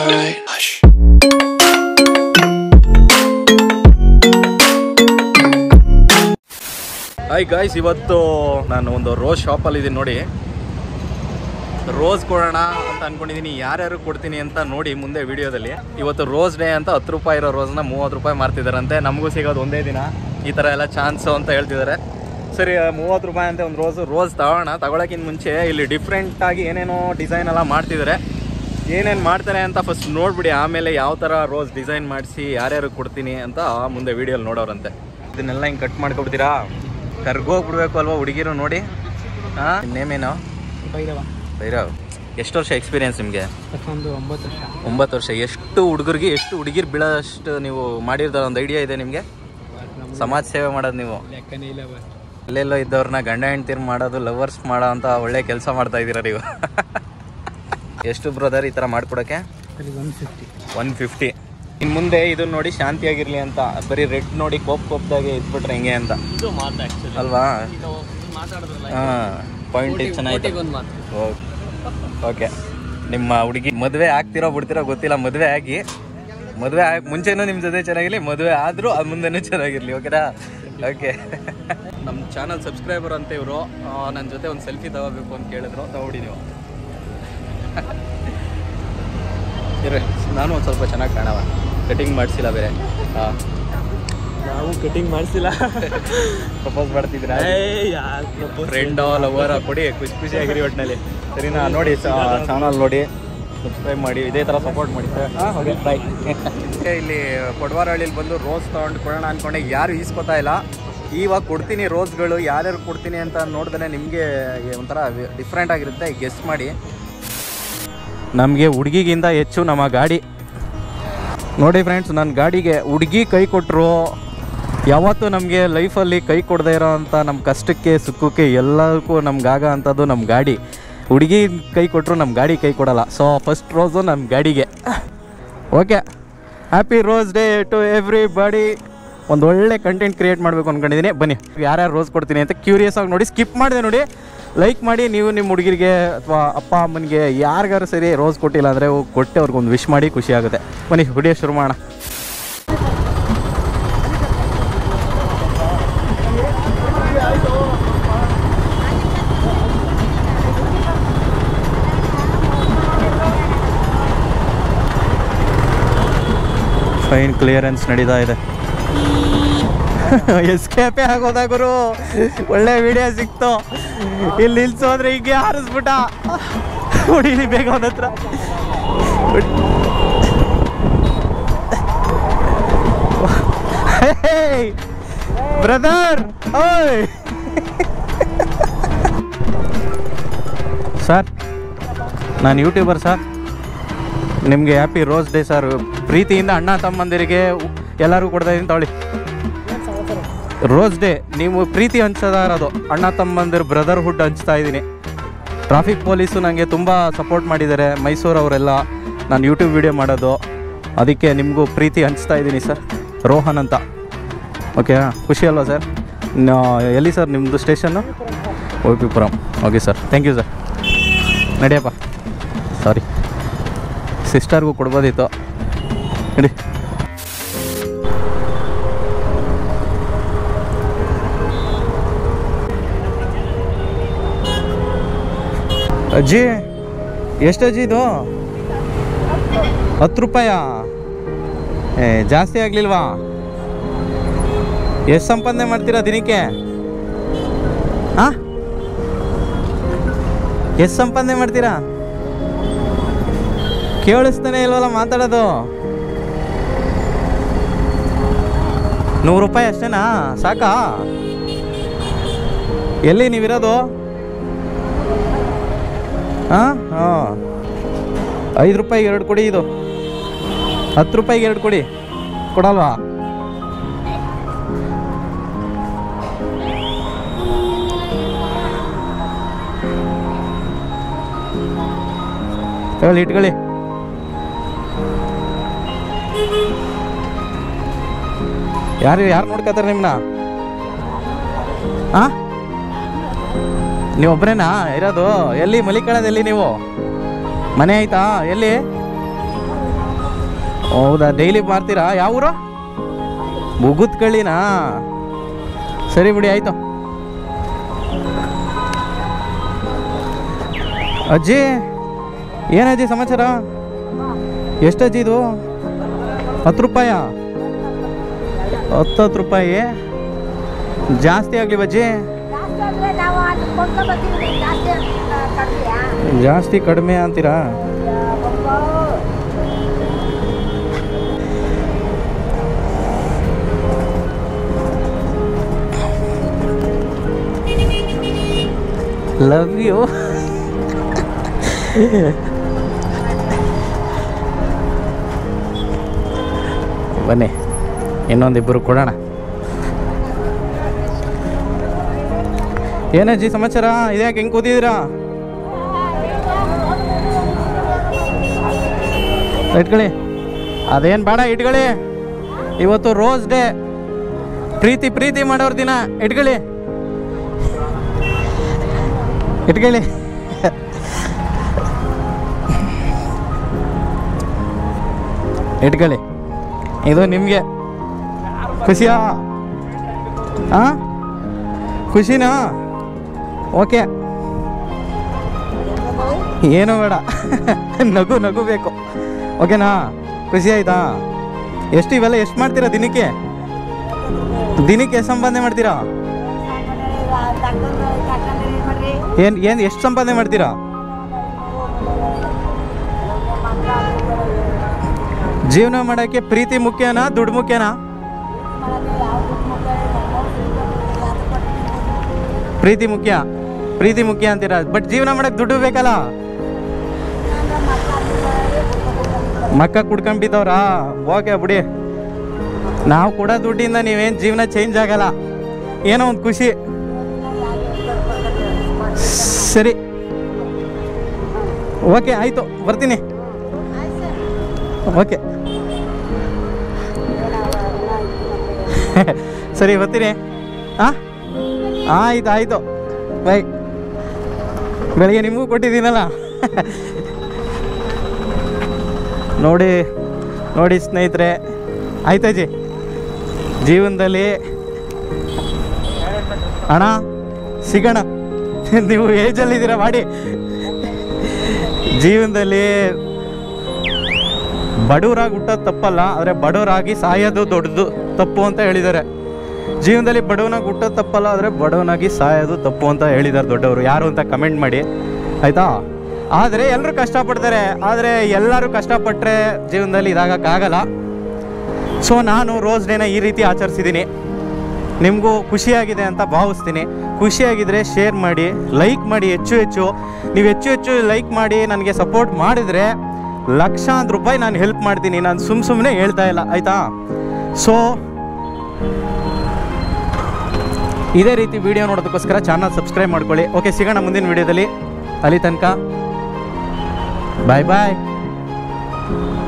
alright. Hush. Hi guys ಇವತ್ತು ನಾನು ಒಂದು ರೋಸ್ ಶಾಪಲ್ಲಿ ಇದ್ದೀನಿ ನೋಡಿ ರೋಸ್ ಕೊಡೋಣ ಅಂತ ಅನ್ಕೊಂಡಿದ್ದೀನಿ ಯಾರ್ಯಾರು ಕೊಡ್ತೀನಿ ಅಂತ ನೋಡಿ ಮುಂದೆ ವಿಡಿಯೋದಲ್ಲಿ ಇವತ್ತು ರೋಸ್ ಡೇ ಅಂತ ಹತ್ತು ರೂಪಾಯಿ ಇರೋ ರೋಸ್ನ ಮೂವತ್ತು ರೂಪಾಯಿ ಮಾರ್ತಿದಾರಂತೆ ನಮಗೂ ಸಿಗೋದು ಒಂದೇ ದಿನ ಈ ಥರ ಎಲ್ಲ ಚಾನ್ಸು ಅಂತ ಹೇಳ್ತಿದ್ದಾರೆ ಸರಿ ಮೂವತ್ತು ರೂಪಾಯಿ ಅಂತ ಒಂದು ರೋಸು ರೋಸ್ ತಗೋಣ ತಗೊಳಕ್ಕಿಂತ ಮುಂಚೆ ಇಲ್ಲಿ ಡಿಫ್ರೆಂಟಾಗಿ ಏನೇನೋ ಡಿಸೈನ್ ಎಲ್ಲ ಮಾಡ್ತಿದ್ದಾರೆ ಏನೇನು ಮಾಡ್ತಾರೆ ಅಂತ ಫಸ್ಟ್ ನೋಡ್ಬಿಡಿ ಆಮೇಲೆ ಯಾವ ಥರ ರೋಸ್ ಡಿಸೈನ್ ಮಾಡಿಸಿ ಯಾರ್ಯಾರು ಕೊಡ್ತೀನಿ ಅಂತ ಮುಂದೆ ವಿಡಿಯೋಲಿ ನೋಡೋರಂತೆ ಇದನ್ನೆಲ್ಲ ಹಿಂಗೆ ಕಟ್ ಮಾಡ್ಕೊಬಿಡ್ತೀರಾ ಕರ್ಗೋಗ್ಬಿಡ್ಬೇಕು ಅಲ್ವಾ ಹುಡುಗಿರು ನೋಡಿ ಹಾಂ ನೇಮೇನು ಭೈರವ ಭೈರವ್ ಎಷ್ಟು ವರ್ಷ ಎಕ್ಸ್ಪೀರಿಯನ್ಸ್ ನಿಮಗೆ ಒಂದು ಒಂಬತ್ತು ವರ್ಷ ಒಂಬತ್ತು ವರ್ಷ ಎಷ್ಟು ಹುಡುಗರಿಗೆ ಎಷ್ಟು ಹುಡುಗಿರು ಬೀಳೋಷ್ಟು ನೀವು ಮಾಡಿರ್ತಾರ ಒಂದು ಐಡಿಯಾ ಇದೆ ನಿಮಗೆ ಸಮಾಜ ಸೇವೆ ಮಾಡೋದು ನೀವು ಲೆಕ್ಕನೇ ಇಲ್ಲ ಬಸ್ ಅಲ್ಲೆಲ್ಲೋ ಇದ್ದವ್ರನ್ನ ಗಂಡ ಹೆಂಡ್ತಿರ್ ಮಾಡೋದು ಲವರ್ಸ್ ಮಾಡೋ ಅಂತ ಒಳ್ಳೆ ಕೆಲಸ ಮಾಡ್ತಾ ಇದ್ದೀರಾ ನೀವು ಎಷ್ಟು ಬ್ರದರ್ ಈ ಥರ ಮಾಡ್ಕೊಡೋಕ್ಕೆ ಅಲ್ಲಿ ಒನ್ ಫಿಫ್ಟಿ ಒನ್ ಫಿಫ್ಟಿ ಇನ್ನು ಮುಂದೆ ಇದನ್ನ ನೋಡಿ ಶಾಂತಿಯಾಗಿರ್ಲಿ ಅಂತ ಬರೀ ರೆಡ್ ನೋಡಿ ಕೋಪ್ ಕೋಪ್ದಾಗೆ ಇದ್ಬಿಟ್ರೆ ಹೆಂಗೆ ಅಂತ ಇದು ಮಾತು ಆ್ಯಕ್ಚುಲಿ ಅಲ್ವಾ ಮಾತಾಡಿದ್ರಲ್ಲ ಹಾಂ ಪಾಯಿಂಟ್ ಚೆನ್ನಾಗಿತ್ತು ಒಂದು ಮಾತು ಓಕೆ ನಿಮ್ಮ ಹುಡುಗಿ ಮದುವೆ ಆಗ್ತಿರೋ ಬಿಡ್ತಿರೋ ಗೊತ್ತಿಲ್ಲ ಮದುವೆ ಆಗಿ ಮದುವೆ ಆಗ ಮುಂಚೆನೂ ನಿಮ್ಮ ಜೊತೆ ಚೆನ್ನಾಗಿರಲಿ ಮದುವೆ ಆದರೂ ಅದು ಮುಂದೆನೂ ಚೆನ್ನಾಗಿರಲಿ ಓಕೆನಾ ಓಕೆ ನಮ್ಮ ಚಾನಲ್ ಸಬ್ಸ್ಕ್ರೈಬರ್ ಅಂತ ಇವರು ನನ್ನ ಜೊತೆ ಒಂದು ಸೆಲ್ಫಿ ತಗೋಬೇಕು ಅಂತ ಕೇಳಿದ್ರು ತಗೊಡಿ ನೀವು ಇರ್ರಿ ನಾನು ಒಂದು ಸ್ವಲ್ಪ ಚೆನ್ನಾಗಿ ಕಾಣವ ಕಟಿಂಗ್ ಮಾಡಿಸಿಲ್ಲ ಬೇರೆ ಹಾಂ ನಾವು ಕಟಿಂಗ್ ಮಾಡಿಸಿಲ್ಲ ಪ್ರಪೋಸ್ ಮಾಡ್ತಿದ್ದೀರಾ ಯಾರು ಫ್ರೆಂಡೋ ಲವರ ಕೊಡಿ ಖುಷಿ ಖುಷಿಯಾಗಿರಿ ಒಟ್ಟಿನಲ್ಲಿ ಸರಿನಾ ನೋಡಿ ಚಾನಲ್ ನೋಡಿ ಸಬ್ಸ್ಕ್ರೈಬ್ ಮಾಡಿ ಇದೇ ಥರ ಸಪೋರ್ಟ್ ಮಾಡಿ ಓಕೆ ಬಾಯ್ ಇಲ್ಲಿ ಕೊಡವಾರಹಳ್ಳಿಲಿ ಬಂದು ರೋಸ್ ತೊಗೊಂಡು ಕೊಡೋಣ ಅಂದ್ಕೊಂಡೆ ಯಾರು ಈಸ್ಕೊತಾ ಇಲ್ಲ ಇವಾಗ ಕೊಡ್ತೀನಿ ರೋಸ್ಗಳು ಯಾರ್ಯಾರು ಕೊಡ್ತೀನಿ ಅಂತ ನೋಡಿದ್ರೆ ನಿಮಗೆ ಒಂಥರ ಡಿಫ್ರೆಂಟ್ ಆಗಿರುತ್ತೆ ಗೆಸ್ಟ್ ಮಾಡಿ ನಮಗೆ ಹುಡುಗಿಗಿಂತ ಹೆಚ್ಚು ನಮ್ಮ ಗಾಡಿ ನೋಡಿ ಫ್ರೆಂಡ್ಸ್ ನನ್ನ ಗಾಡಿಗೆ ಹುಡುಗಿ ಕೈ ಕೊಟ್ಟರು ಯಾವತ್ತೂ ನಮಗೆ ಲೈಫಲ್ಲಿ ಕೈ ಕೊಡದೇ ಇರೋ ಅಂಥ ನಮ್ಮ ಕಷ್ಟಕ್ಕೆ ಸುಖಕ್ಕೆ ಎಲ್ಲದಕ್ಕೂ ನಮ್ಗಾಗ ಅಂಥದ್ದು ನಮ್ಮ ಗಾಡಿ ಹುಡುಗಿ ಕೈ ಕೊಟ್ಟರು ನಮ್ಮ ಗಾಡಿ ಕೈ ಕೊಡಲ್ಲ ಸೊ ಫಸ್ಟ್ ರೋಸು ನಮ್ಮ ಗಾಡಿಗೆ okay happy rose day to everybody ಒಂದು ಒಳ್ಳೆ ಕಂಟೆಂಟ್ ಕ್ರಿಯೇಟ್ ಮಾಡಬೇಕು ಅಂದ್ಕೊಂಡಿದ್ದೀನಿ ಬನ್ನಿ ಯಾರ್ಯಾರು ರೋಸ್ ಕೊಡ್ತೀನಿ ಅಂತ ಕ್ಯೂರಿಯಸ್ ಆಗಿ ನೋಡಿ ಸ್ಕಿಪ್ ಮಾಡಿದೆ ನೋಡಿ ಲೈಕ್ ಮಾಡಿ ನೀವು ನಿಮ್ಮ ಹುಡುಗಿರಿಗೆ ಅಥವಾ ಅಪ್ಪ ಅಮ್ಮನಿಗೆ ಯಾರಿಗಾರು ಸರಿ ರೋಸ್ ಕೊಟ್ಟಿಲ್ಲ ಅಂದರೆ ಕೊಟ್ಟು ಅವ್ರಿಗೆ ಒಂದು ವಿಶ್ ಮಾಡಿ ಖುಷಿ ಆಗುತ್ತೆ ಬನ್ನಿ ವಿಡಿಯೋ ಶುರು ಮಾಡೋಣ ಫೈನ್ ಕ್ಲಿಯರೆನ್ಸ್ ನಡೀತಾ ಇದೆ ಎಸ್ಕೇಪೇ ಆಗೋದ ಗುರು ಒಳ್ಳೆ ವಿಡಿಯೋ ಸಿಕ್ತು ಇಲ್ಲಿ ನಿಲ್ಸು ಅಂದ್ರೆ ಹೀಗೆ ಹಾರಿಸ್ಬಿಟ್ಟ ಹೊಡೀಲಿ ಬೇಗ ಅವನ ಹತ್ರ ಬ್ರದರ್ ಓಯ್ ಸರ್ ನಾನು ಯೂಟ್ಯೂಬರ್ ಸರ್ ನಿಮಗೆ ಹ್ಯಾಪಿ ರೋಸ್ ಡೇ ಸರ್ ಪ್ರೀತಿಯಿಂದ ಅಣ್ಣ ತಮ್ಮಂದಿರಿಗೆ ಎಲ್ಲರಿಗೂ ಕೊಡ್ತಾ ಇದ್ದೀನಿ ತಗೊಳ್ಳಿ ರೋಸ್ ಡೇ ನೀವು ಪ್ರೀತಿ ಹಂಚೋದ ಇರೋದು ಅಣ್ಣ ತಮ್ಮಂದಿರು ಬ್ರದರ್ಹುಡ್ ಹಂಚ್ತಾ ಇದ್ದೀನಿ ಟ್ರಾಫಿಕ್ ಪೊಲೀಸು ನನಗೆ ತುಂಬ ಸಪೋರ್ಟ್ ಮಾಡಿದ್ದಾರೆ ಮೈಸೂರವರೆಲ್ಲ ನಾನು ಯೂಟ್ಯೂಬ್ ವಿಡಿಯೋ ಮಾಡೋದು ಅದಕ್ಕೆ ನಿಮಗೂ ಪ್ರೀತಿ ಹಂಚ್ತಾ ಇದ್ದೀನಿ ಸರ್ ರೋಹನ್ ಅಂತ ಓಕೆ ಖುಷಿ ಅಲ್ವಾ ಸರ್ ಎಲ್ಲಿ ಸರ್ ನಿಮ್ಮದು station O P Puram okay sir thank you sir ನಡಿಯಪ್ಪ ಸಾರಿ ಸಿಸ್ಟರ್ಗೂ ಕೊಡ್ಬೋದಿತ್ತು ನಡಿ ಅಜ್ಜಿ ಎಷ್ಟು ಅಜ್ಜಿ ಇದು ಹತ್ತು ರೂಪಾಯಾ ಏ ಜಾಸ್ತಿ ಆಗಲಿಲ್ವಾ ಎಷ್ಟು ಸಂಪಾದನೆ ಮಾಡ್ತೀರಾ ದಿನಕ್ಕೆ ಹಾಂ ಎಷ್ಟು ಸಂಪಾದನೆ ಮಾಡ್ತೀರಾ ಕೇಳಿಸ್ತಾನೆ ಇಲ್ವಲ್ಲ ಮಾತಾಡೋದು ನೂರು ರೂಪಾಯಿ ಅಷ್ಟೇನಾ ಸಾಕಾ ಎಲ್ಲಿ ನೀವಿರೋದು ಹಾಂ ಹಾಂ ಐದು ರೂಪಾಯಿಗೆ ಎರಡು ಕೊಡಿ ಇದು ಹತ್ತು ರೂಪಾಯಿಗೆ ಎರಡು ಕೊಡಿ ಕೊಡಲ್ವಾ ತಗೊಳ್ಳಿ ಇಟ್ಕೊಳ್ಳಿ ಯಾರು ಯಾರು ನೋಡ್ಕೋತಾರೆ ನಿಮ್ಮನ್ನ ಹಾಂ ನೀವೊಬ್ಬರೇನಾ ಇರೋದು ಎಲ್ಲಿ ಮಲಿಕಳದ ಎಲ್ಲಿ ನೀವು ಮನೆ ಆಯ್ತಾ ಎಲ್ಲಿ ಹೌದಾ ಡೈಲಿ ಮಾರ್ತೀರಾ ಯಾವ ಊರು ಮುಗುತ್ ಕಳ್ಳಿನಾ ಸರಿ ಬಿಡಿ ಆಯ್ತು ಅಜ್ಜಿ ಏನಜ್ಜಿ ಸಮಾಚಾರ ಎಷ್ಟು ಅಜ್ಜಿ ಇದು ಹತ್ತು ರೂಪಾಯ ಹತ್ತು ಹತ್ತು ರೂಪಾಯಿ ಜಾಸ್ತಿ ಆಗಲಿ ಬಜ್ಜಿ ಜಾಸ್ತಿ ಅಂದ್ರೆ ನಾವು ಅದು ಕೊಂಡ್ಕೊಂಡು ಬರ್ತೀವಿ ಜಾಸ್ತಿ ಕಡಿಮೆಯಾ ಜಾಸ್ತಿ ಕಡಿಮೆ ಅಂತೀರಾ ಲವ್ ಯು ಬನ್ನಿ ಇನ್ನೊಂದಿಬ್ಬರು ಕೊಡೋಣ ಏನಜ್ಜಿ ಸಮಾಚಾರ ಇದ್ಯಾಕೆ ಹೆಂಗೆ ಕೂತಿದ್ದೀರಾ ಇಟ್ಕೊಳ್ಳಿ ಅದೇನು ಬೇಡ ಇಟ್ಕೊಳ್ಳಿ ಇವತ್ತು ರೋಸ್ ಡೇ ಪ್ರೀತಿ ಪ್ರೀತಿ ಮಾಡೋರ್ ದಿನ ಇಟ್ಕೊಳ್ಳಿ ಇಟ್ಕೊಳ್ಳಿ ಇಟ್ಕೊಳ್ಳಿ ಇದು ನಿಮಗೆ ಖುಷಿಯಾ ಹಾಂ ಖುಷಿನಾ ಓಕೆ ಏನೂ ಬೇಡ ನಗು ನಗು ಬೇಕು ಓಕೆನಾ ಖುಷಿ ಆಯ್ತಾ ಎಷ್ಟು ಇವೆಲ್ಲ ಎಷ್ಟು ಮಾಡ್ತೀರಾ ದಿನಕ್ಕೆ ದಿನಕ್ಕೆ ಎಷ್ಟು ಸಂಪಾದನೆ ಮಾಡ್ತೀರಾ ಏನು ಏನು ಎಷ್ಟು ಸಂಪಾದನೆ ಮಾಡ್ತೀರಾ ಜೀವನ ಮಾಡೋಕ್ಕೆ ಪ್ರೀತಿ ಮುಖ್ಯನಾ ದುಡ್ಡು ಮುಖ್ಯನಾ ಪ್ರೀತಿ ಮುಖ್ಯ ಪ್ರೀತಿ ಮುಖ್ಯ ಅಂತೀರಾ ಬಟ್ ಜೀವನ ಮಾಡಕ್ಕೆ ದುಡ್ಡು ಬೇಕಲ್ಲ ಮಕ್ಕ ಕುಡ್ಕೊಂಬಿದ್ದವ್ರಾ ಓಕೆ ಬಿಡಿ ನಾವು ಕೂಡ ದುಡ್ಡಿಂದ ನೀವೇನು ಜೀವನ ಚೇಂಜ್ ಆಗಲ್ಲ ಏನೋ ಒಂದು ಖುಷಿ ಸರಿ ಓಕೆ ಆಯಿತು ಬರ್ತೀನಿ ಓಕೆ ಸರಿ ಬರ್ತೀನಿ ಹಾಂ ಆಯ್ತು ಆಯಿತು ಬೈ ಬೆಳಿಗ್ಗೆ ನಿಮಗೂ ಕೊಟ್ಟಿದ್ದೀನಲ್ಲ ನೋಡಿ ನೋಡಿ ಸ್ನೇಹಿತರೆ ಆಯ್ತಜ್ಜಿ ಜೀವನದಲ್ಲಿ ಅಣ್ಣ ಸಿಗೋಣ ನೀವು ಏಜಲ್ಲಿದ್ದೀರಾ ಮಾಡಿ ಜೀವನದಲ್ಲಿ ಬಡವರಾಗಿ ಹುಟ್ಟೋದು ತಪ್ಪಲ್ಲ ಆದರೆ ಬಡವರಾಗಿ ಸಾಯೋದು ದೊಡ್ಡದು ತಪ್ಪು ಅಂತ ಹೇಳಿದ್ದಾರೆ ಜೀವನದಲ್ಲಿ ಬಡವನಾಗಿ ಹುಟ್ಟೋದು ತಪ್ಪಲ್ಲ ಆದರೆ ಬಡವನಾಗಿ ಸಾಯೋದು ತಪ್ಪು ಅಂತ ಹೇಳಿದ್ದಾರೆ ದೊಡ್ಡವರು ಯಾರು ಅಂತ ಕಮೆಂಟ್ ಮಾಡಿ ಆಯಿತಾ ಆದರೆ ಎಲ್ಲರೂ ಕಷ್ಟಪಡ್ತಾರೆ ಆದರೆ ಎಲ್ಲರೂ ಕಷ್ಟಪಟ್ಟರೆ ಜೀವನದಲ್ಲಿ ಇದಾಗಕ್ಕಾಗಲ್ಲ ಸೊ ನಾನು ರೋಸ್ ಡೇನ ಈ ರೀತಿ ಆಚರಿಸಿದ್ದೀನಿ ನಿಮಗೂ ಖುಷಿಯಾಗಿದೆ ಅಂತ ಭಾವಿಸ್ತೀನಿ ಖುಷಿಯಾಗಿದ್ದರೆ ಶೇರ್ ಮಾಡಿ ಲೈಕ್ ಮಾಡಿ ಹೆಚ್ಚು ಹೆಚ್ಚು ನೀವು ಹೆಚ್ಚು ಹೆಚ್ಚು ಲೈಕ್ ಮಾಡಿ ನನಗೆ ಸಪೋರ್ಟ್ ಮಾಡಿದರೆ ಲಕ್ಷಾಂತರ ರೂಪಾಯಿ ನಾನು ಹೆಲ್ಪ್ ಮಾಡ್ತೀನಿ ನಾನು ಸುಮ್ಮ ಸುಮ್ಮನೆ ಹೇಳ್ತಾ ಇಲ್ಲ ಆಯಿತಾ ಸೊ ಇದೇ ರೀತಿ ವಿಡಿಯೋ ನೋಡೋದಕ್ಕೋಸ್ಕರ ಚಾನಲ್ ಸಬ್ಸ್ಕ್ರೈಬ್ ಮಾಡ್ಕೊಳ್ಳಿ ಓಕೆ ಸಿಗೋಣ ಮುಂದಿನ ವಿಡಿಯೋದಲ್ಲಿ ಅಲ್ಲಿ ತನಕ ಬಾಯ್ ಬಾಯ್